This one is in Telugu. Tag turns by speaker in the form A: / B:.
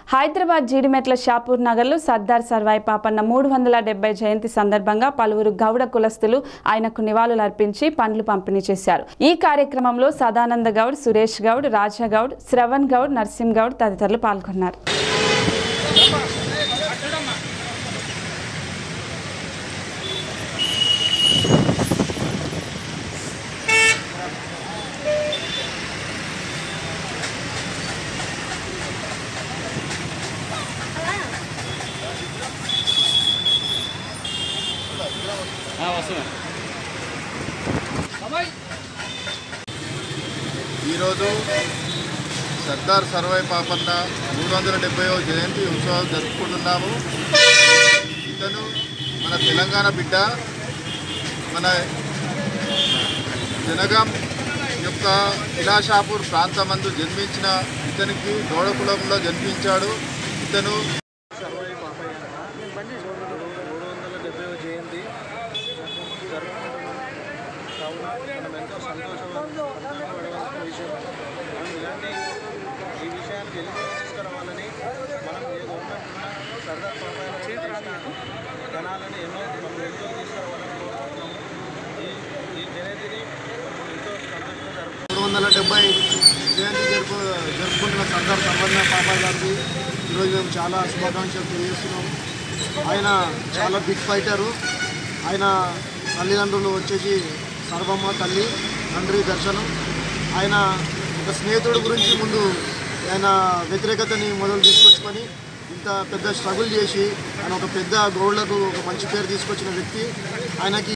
A: హైదరాబాద్ జీడిమెట్ల షాపూర్ నగర్లో సర్దార్ సర్వాయి పాపన్న మూడు వందల డెబ్బై జయంతి సందర్భంగా పలువురు గౌడ కులస్తులు ఆయనకు నివాళులర్పించి పండ్లు పంపిణీ చేశారు ఈ కార్యక్రమంలో సదానంద గౌడ్ సురేష్ గౌడ్ రాజా గౌడ్ శ్రవణ్ గౌడ్ నర్సింగ్ గౌడ్ తదితరులు పాల్గొన్నారు
B: ఈరోజు సర్దార్ సర్వై పాపన్న మూడు వందల డెబ్బైవ జయంతి ఉత్సవాలు జరుపుకుంటున్నాము ఇతను మన తెలంగాణ బిడ్డ మన జనగాం యొక్క ఇలాషాపూర్ ప్రాంతమందు జన్మించిన ఇతనికి గౌడకులంలో జన్మించాడు ఇతను
C: సర్వాయి పాపయ్య మూడు వందల డెబ్బై జయంతి జరుపుకుంటున్నాం కావున మనం ఎంతో సంతోషపడవలసిన విషయం మనం ఇలాంటి ఈ విషయాన్ని వెలుగులోకి తీసుకురావాలని మనం ఏ గవర్నమెంట్ ఉన్నా సర్దార్ పాపయ్య చేసిన ధనాలని ఎన్నో మనం వెలుగులోకి తీసుకురావాలని కోరుకుంటున్నాము ఈ ఈ జయంతిని మనం ఎంతో సంతోషంగా జరుపుకుంటున్నాం
B: మూడు వందల డెబ్బై జయంతి జరుపు జరుపుకుంటున్న సర్దార్ సర్వన్న పాపాయ్ గారికి ఈరోజు మేము చాలా శుభాకాంక్షలు తెలియజేస్తున్నాము ఆయన చాలా బిగ్ ఫైటరు ఆయన తల్లిదండ్రులు వచ్చేసి సర్వమ్మ తల్లి తండ్రి దర్శనం ఆయన ఒక స్నేహితుడి గురించి ముందు ఆయన వ్యతిరేకతని మొదలు తీసుకొచ్చుకొని ఇంత పెద్ద స్ట్రగుల్ చేసి ఆయన ఒక పెద్ద గోల్డ్లకు ఒక మంచి పేరు తీసుకొచ్చిన వ్యక్తి ఆయనకి